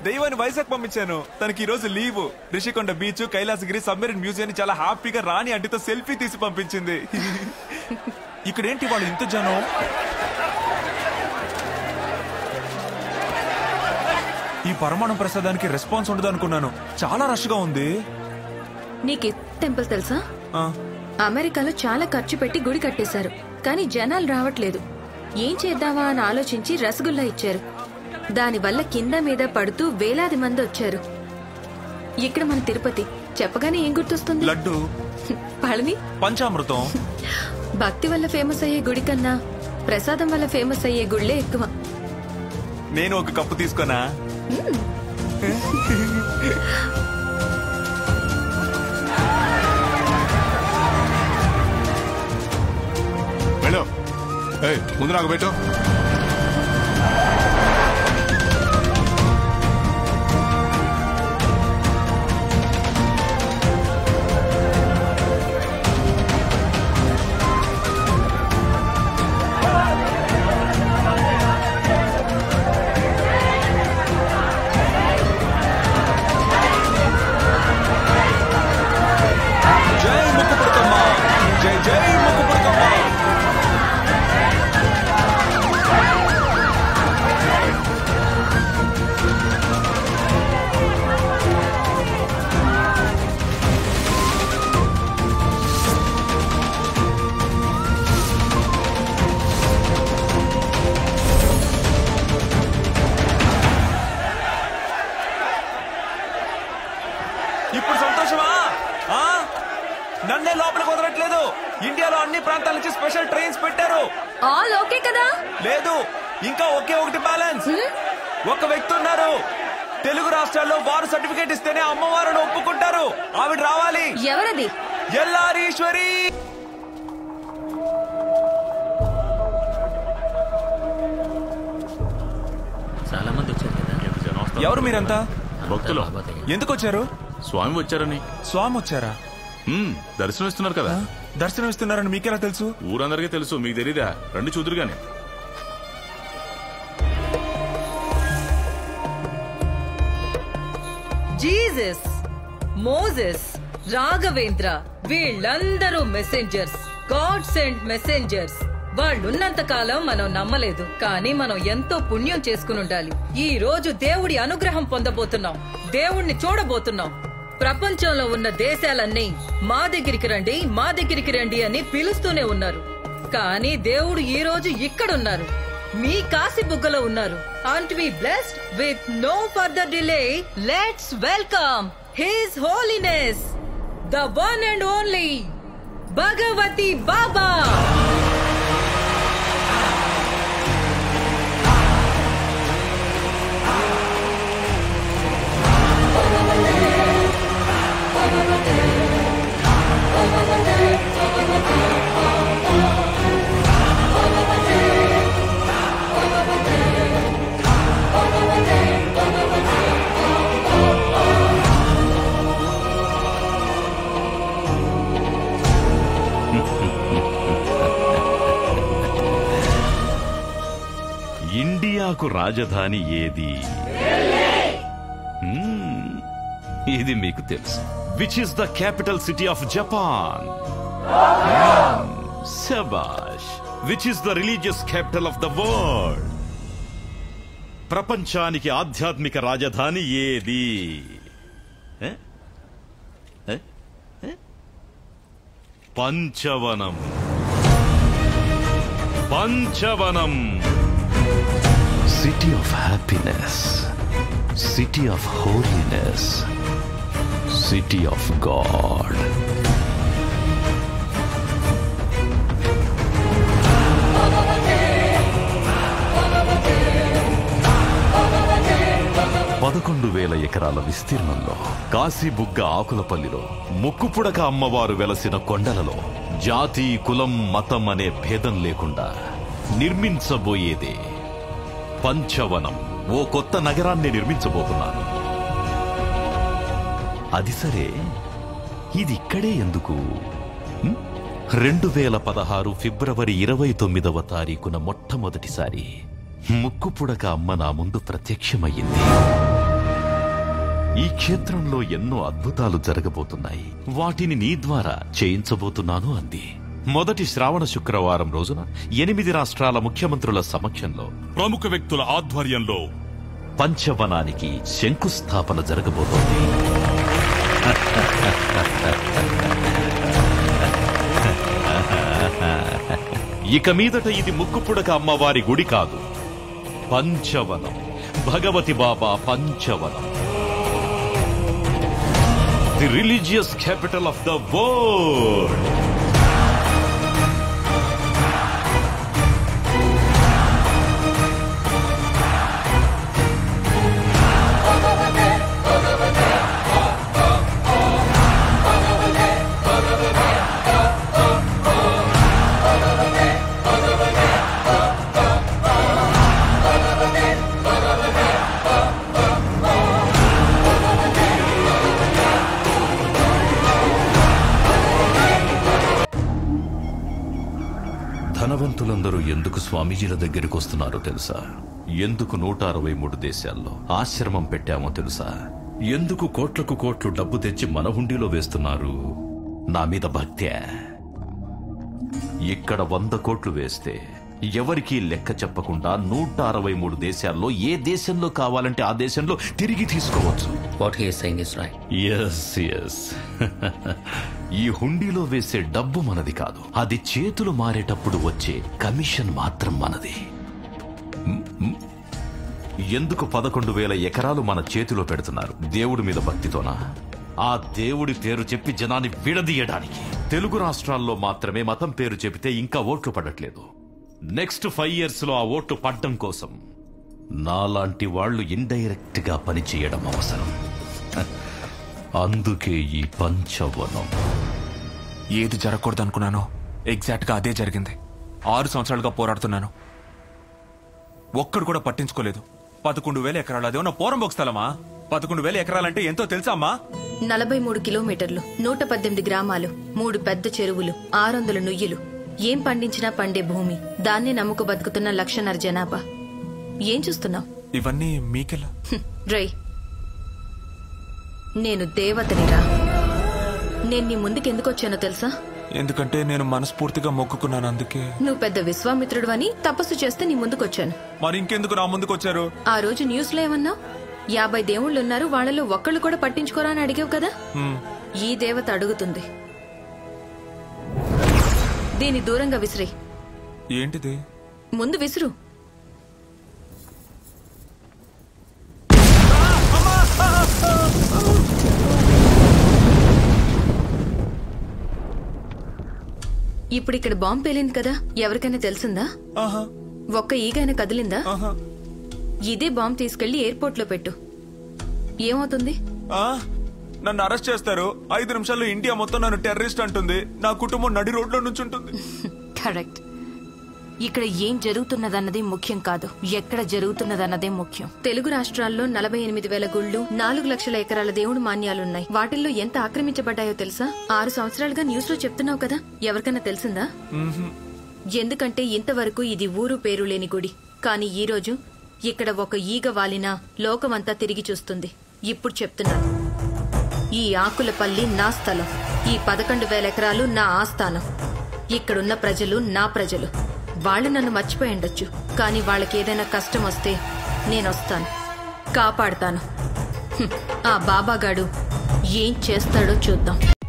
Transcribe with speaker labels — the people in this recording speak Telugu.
Speaker 1: దైవాన్ని వైజాగ్ పంపించాను తనకి ఈ రోజు leave Rishikonda beach Kailasagiri submarine museum ని చాలా హ్యాపీగా రాణి అంటితో సెల్ఫీ తీసి పంపించింది ఇక్కడేంటి వాళ్ళు ఇంత జనం ఈ పరమాణు ప్రసాదానికి రెస్పాన్స్ ఉండదు అనుకున్నాను చాలా రష్ గా ఉంది
Speaker 2: నీకు ఈ టెంపుల్ తెలుసా
Speaker 1: ఆ,
Speaker 2: అమెరికాలో చాలా ఖర్చు పెట్టి గుడి కట్టేశారు కానీ జనాలు రావట్లేదు ఏం చేద్దామా అని ఆలోచించి రసగుల్లా ఇచ్చారు దానివల్ల కింద మీద పడుతూ వేలాది మంది వచ్చారు ఇక్కడ మన తిరుపతి చెప్పగానే ఏం గుర్తొస్తుంది
Speaker 1: లడ్డు
Speaker 2: పళని
Speaker 1: పంచామృతం
Speaker 2: భక్తి వల్ల ఫేమస్ అయ్యే గుడి కన్నా ప్రసాదం వల్ల ఫేమస్ అయ్యే గుళ్ళే ఎక్కువ
Speaker 1: నేను ఒక కప్పు తీసుకున్నా
Speaker 3: వెళ్ళు ఏయ్, ముందు నాకు పెట్టు
Speaker 1: జై ముక్కుపుడకమ్మ జై జై ముక్కుపుడకమ్మ ఇప్పుడు సంతోషమా ఆ? నన్నే లోపలికి వదలట్లేదు ఇండియాలో అన్ని ప్రాంతాల నుంచి స్పెషల్ ట్రైన్స్ పెట్టారు
Speaker 2: ఆల్ ఓకే కదా
Speaker 1: లేదు ఇంకా ఒకే ఒకటి బ్యాలెన్స్ ఒక వ్యక్తి ఉన్నారు తెలుగు రాష్ట్రాల్లో వారు సర్టిఫికేట్ ఇస్తేనే అమ్మవారిని ఒప్పుకుంటారు ఆవిడ రావాలి
Speaker 2: ఎవరది
Speaker 1: ఎల్లారీశ్వరి
Speaker 4: చాలా మంది వచ్చారు కదా
Speaker 1: ఎవరు మీరంతా
Speaker 5: భక్తులు
Speaker 1: ఎందుకు వచ్చారు
Speaker 5: స్వామి వచ్చారని
Speaker 1: స్వామి వచ్చారా
Speaker 5: మ్మ్, దర్శనం ఇస్తున్నారు కదా
Speaker 1: దర్శనం ఇస్తున్నారని మీకెలా తెలుసు
Speaker 5: ఊరందరికీ తెలుసు మీకు తెలీదా రండి చూదురు గాని
Speaker 6: జీసస్ మోజెస్ రాఘవేంద్ర వీళ్ళందరూ మెసెంజర్స్ గాడ్ సెంట్ మెసెంజర్స్ వాళ్ళున్నంత కాలం మనం నమ్మలేదు కానీ మనం ఎంతో పుణ్యం చేసుకుని ఉండాలి ఈ రోజు దేవుడి అనుగ్రహం పొందబోతున్నాం దేవుణ్ణి చూడబోతున్నాం ప్రపంచంలో ఉన్న దేశాలన్నీ మా దగ్గరికి రండి మా దగ్గరికి రండి అని పిలుస్తూనే ఉన్నారు కానీ దేవుడు ఈ రోజు ఇక్కడున్నారు మీ కాసి బుగ్గలో ఉన్నారు and we blessed with no further delay let's welcome his holiness the one and only Bhagavathi Baba
Speaker 7: ఇండియాకు రాజధాని ఏది మ్మ్. ఇది మీకు తెలుసు which is the capital city of Japan శబాష్ which is the religious capital of the world ప్రపంచానికి ఆధ్యాత్మిక రాజధాని ఏది ఏ? ఏ? ఏ? Panchavanam Panchavanam city of happiness city of holiness city of god పదకొండు వేల ఎకరాల విస్తీర్ణంలో కాశీబుగ్గ ఆకులపల్లిలో ముక్కుపుడక అమ్మవారు వెలసిన కొండలలో జాతి కులం మతం అనే భేదం లేకుండా నిర్మించబోయేదే పంచవనం ఓ కొత్త నగరాన్ని నిర్మించబోతున్నాను అది సరే ఇది ఇక్కడే ఎందుకు హ్మ్? రెండు వేల పదహారు ఫిబ్రవరి ఇరవై తొమ్మిదవ తారీఖున మొట్టమొదటిసారి ముక్కుపుడక అమ్మ నా ముందు ప్రత్యక్షమయ్యింది ఈ క్షేత్రంలో ఎన్నో అద్భుతాలు జరగబోతున్నాయి వాటిని నీ ద్వారా చేయించబోతున్నాను అంది మొదటి శ్రావణ శుక్రవారం రోజున ఎనిమిది రాష్ట్రాల ముఖ్యమంత్రుల సమక్షంలో
Speaker 5: ప్రముఖ వ్యక్తుల ఆధ్వర్యంలో
Speaker 7: పంచవనానికి శంకుస్థాపన జరగబోతోంది ఇక మీదట ఇది ముక్కుపుడక అమ్మవారి గుడి కాదు Panchavanam Bhagavathi Baba Panchavanam the religious capital of the world ధనవంతులందరూ ఎందుకు స్వామీజీల దగ్గరికి వస్తున్నారో తెలుసా ఎందుకు నూట అరవై మూడు దేశాల్లో ఆశ్రమం పెట్టామో తెలుసా ఎందుకు కోట్లకు కోట్లు డబ్బు తెచ్చి మన హుండీలో వేస్తున్నారు నా మీద భక్త్యా ఇక్కడ వంద కోట్లు వేస్తే ఎవరికీ లెక్క చెప్పకుండా నూట అరవై మూడు దేశాల్లో ఏ దేశంలో కావాలంటే ఆ దేశంలో తిరిగి తీసుకోవచ్చు
Speaker 4: what he saying is right
Speaker 7: yes yes ఈ హుండీలో వేసే డబ్బు మనది కాదు అది చేతులు మారేటప్పుడు వచ్చే కమిషన్ మాత్రం మనది మ్, మ్. ఎందుకు పదకొండు వేల ఎకరాలు మన చేతిలో పెడుతున్నారు దేవుడి మీద భక్తితోనా ఆ దేవుడి పేరు చెప్పి జనాన్ని విడదీయడానికి తెలుగు రాష్ట్రాల్లో మాత్రమే మతం పేరు చెబితే ఇంకా ఓట్లు పడట్లేదు నెక్స్ట్ ఫైవ్ ఇయర్స్ లో ఆ ఓట్లు పడ్డం కోసం నాలాంటి వాళ్ళు ఇండైరెక్ట్ గా పనిచేయడం అవసరం అందుకే ఈ పంచవనం
Speaker 1: ఏది జరగకూడదు అనుకున్నానో ఎగ్జాక్ట్ గా అదే జరిగింది ఆరు సంవత్సరాలుగా పోరాడుతున్నాను ఒక్కడు కూడా పట్టించుకోలేదు పదకొండు వేల ఎకరాలు అదేమన్నా పోరంబోక్ స్థలమా పదకొండు వేల ఎకరాలంటే ఎంతో తెలుసా అమ్మా
Speaker 2: నలభై మూడు కిలోమీటర్లు నూట పద్దెనిమిది గ్రామాలు మూడు పెద్ద చెరువులు ఆరు వందల నుయ్యిలు ఏం పండించినా పండే భూమి దాన్నే నమ్ముకు బతుకుతున్న లక్షన్నర జనాభా ఏం చూస్తున్నావు
Speaker 1: ఇవన్నీ మీకెలా
Speaker 2: రై నేను దేవతనిరా నేను నీ ముందుకు ఎందుకు వచ్చానో తెలుసా
Speaker 1: ఎందుకంటే నేను మనస్ఫూర్తిగా మొక్కుకున్నాను అందుకే
Speaker 2: నువ్వు పెద్ద విశ్వామిత్రుడు అని తపస్సు చేస్తే నీ ముందుకు వచ్చాను
Speaker 1: మరి ఇంకెందుకు నా ముందుకు వచ్చారు
Speaker 2: ఆ రోజు న్యూస్ లో ఏమన్నావు యాభై దేవుళ్ళున్నారు వాళ్ళలో ఒక్కళ్ళు కూడా పట్టించుకోరా అని అడిగావు కదా
Speaker 1: హ్మ్.
Speaker 2: ఈ దేవత అడుగుతుంది దీని దూరంగా విసిరే
Speaker 1: ఏంటిది
Speaker 2: ముందు విసురు ఇప్పుడు ఇక్కడ బాంబు పేలింది కదా ఎవరికైనా తెలిసిందా
Speaker 1: ఆహా
Speaker 2: ఒక్క ఈగైనా కదిలిందా
Speaker 1: ఆహా
Speaker 2: ఇదే బాంబు తీసుకెళ్లి ఎయిర్పోర్ట్ లో పెట్టు ఏమవుతుంది
Speaker 1: ఆ? నన్ను అరెస్ట్ చేస్తారు ఐదు నిమిషాల్లో ఇండియా మొత్తం నన్ను టెర్రరిస్ట్ అంటుంది నా కుటుంబం నడి రోడ్లో నుంచి ఉంటుంది
Speaker 2: కరెక్ట్ ఇక్కడ ఏం జరుగుతున్నదన్నది ముఖ్యం కాదు ఎక్కడ జరుగుతున్నదన్నదే ముఖ్యం తెలుగు రాష్ట్రాల్లో నలభై ఎనిమిది వేల గుళ్ళు నాలుగు లక్షల ఎకరాల దేవుడు మాన్యాలున్నాయి వాటిల్లో ఎంత ఆక్రమించబడ్డాయో తెలుసా ఆరు సంవత్సరాలుగా న్యూస్ లో చెప్తున్నావు కదా ఎవరికైనా తెలిసిందా ఎందుకంటే ఇంతవరకు ఇది ఊరు పేరు లేని గుడి కానీ ఈ రోజు ఇక్కడ ఒక ఈగ వాలినా లోకమంతా తిరిగి చూస్తుంది ఇప్పుడు చెప్తున్నాను ఈ ఆకులపల్లి నా స్థలం ఈ పదకొండు వేల ఎకరాలు నా ఆస్థానం ఇక్కడున్న ప్రజలు నా ప్రజలు వాళ్ళు నన్ను మర్చిపోయి ఉండొచ్చు కానీ వాళ్ళకి ఏదైనా కష్టం వస్తే నేనొస్తాను కాపాడతాను హ్మ్, ఆ బాబాగాడు ఏం చేస్తాడో చూద్దాం